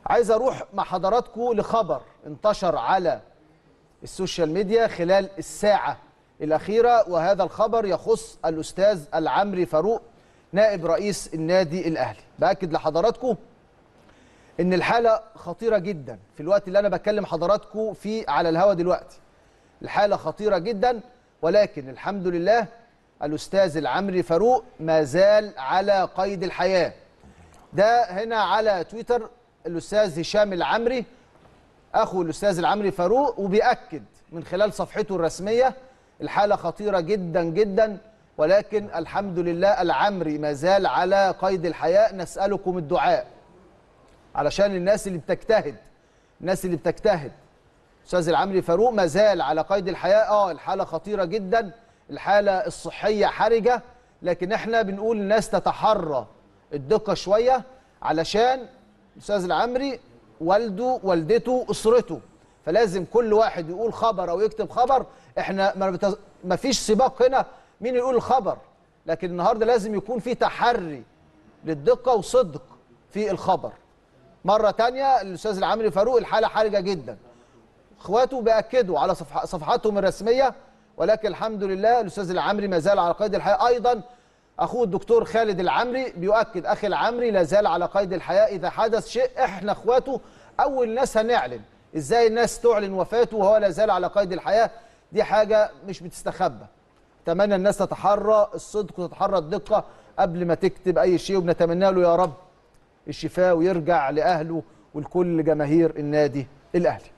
عايز اروح مع حضراتكم لخبر انتشر على السوشيال ميديا خلال الساعه الاخيره وهذا الخبر يخص الاستاذ العمري فاروق نائب رئيس النادي الاهلي باكد لحضراتكم ان الحاله خطيره جدا في الوقت اللي انا بكلم حضراتكم فيه على الهوا دلوقتي الحاله خطيره جدا ولكن الحمد لله الاستاذ العمري فاروق ما زال على قيد الحياه ده هنا على تويتر الاستاذ هشام العمري اخو الاستاذ العمري فاروق وبياكد من خلال صفحته الرسميه الحاله خطيره جدا جدا ولكن الحمد لله العمري ما زال على قيد الحياه نسالكم الدعاء علشان الناس اللي بتجتهد الناس اللي بتجتهد استاذ العمري فاروق ما زال على قيد الحياه اه الحاله خطيره جدا الحاله الصحيه حرجه لكن احنا بنقول الناس تتحرى الدقه شويه علشان الاستاذ العمري والده والدته اسرته فلازم كل واحد يقول خبر او يكتب خبر احنا ما, بتز... ما فيش سباق هنا مين يقول الخبر لكن النهارده لازم يكون في تحري للدقه وصدق في الخبر مره تانية الاستاذ العمري فاروق الحاله حرجه جدا اخواته بياكدوا على صفح... صفحاتهم الرسميه ولكن الحمد لله الاستاذ العمري ما زال على قيد الحياه ايضا اخوه الدكتور خالد العمري بيؤكد اخي العمري لا زال على قيد الحياه اذا حدث شيء احنا اخواته اول ناس هنعلن ازاي الناس تعلن وفاته وهو لا زال على قيد الحياه دي حاجه مش بتستخبى اتمنى الناس تتحرى الصدق وتتحرى الدقه قبل ما تكتب اي شيء وبنتمنى له يا رب الشفاء ويرجع لاهله ولكل جماهير النادي الاهلي